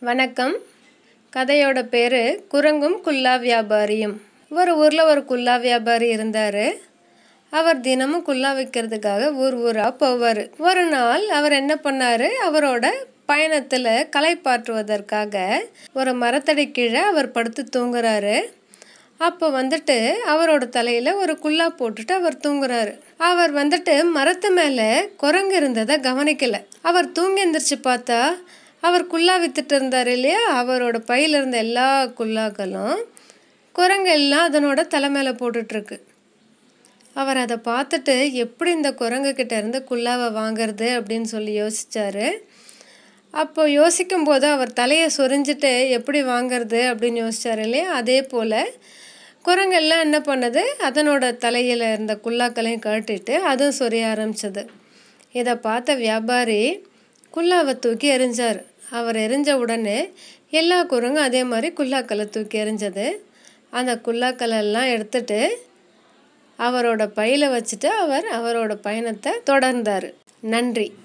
வணக்கம் கதையோட பேர் குரங்கும் குல்லா வியாபாரியும் ஒரு ஊரில் ஒரு குல்லா வியாபாரி இருந்தார் அவர் தினமும் குல்லா விற்கிறதுக்காக ஊர் ஊராக போவார் ஒரு நாள் அவர் என்ன பண்ணார் அவரோட பயணத்தில் களைப்பாற்றுவதற்காக ஒரு மரத்தடி கீழே அவர் படுத்து தூங்குறாரு அப்போ வந்துட்டு அவரோட தலையில் ஒரு குல்லா போட்டுட்டு அவர் தூங்குறாரு அவர் வந்துட்டு மரத்து மேலே குரங்கு இருந்ததை கவனிக்கல அவர் தூங்கி எந்திரிச்சு பார்த்தா அவர் குல்லா வித்துட்டு இருந்தார் இல்லையா அவரோட பையில இருந்த எல்லா குல்லாக்களும் குரங்கு எல்லாம் அதனோட தலை மேலே போட்டுட்ருக்கு அவர் அதை பார்த்துட்டு எப்படி இந்த குரங்கு கிட்ட இருந்து குல்லாவை வாங்குறது அப்படின்னு சொல்லி யோசிச்சாரு அப்போ யோசிக்கும் போது அவர் தலையை சொரிஞ்சிட்டு எப்படி வாங்குறது அப்படின்னு யோசிச்சார் இல்லையா அதே போல் குரங்கெல்லாம் என்ன பண்ணுது அதனோட தலையில் இருந்த குல்லாக்களையும் கட்டிட்டு அதுவும் சொரிய ஆரம்பிச்சது இதை பார்த்த வியாபாரி குல்லாவை தூக்கி எறிஞ்சார் அவர் எரிஞ்ச உடனே எல்லா குரங்கும் அதே மாதிரி குல்லாக்களை தூக்கி எறிஞ்சது அந்த குல்லாக்களை எல்லாம் எடுத்துட்டு அவரோட பையில வச்சுட்டு அவர் அவரோட பயணத்தை தொடர்ந்தார் நன்றி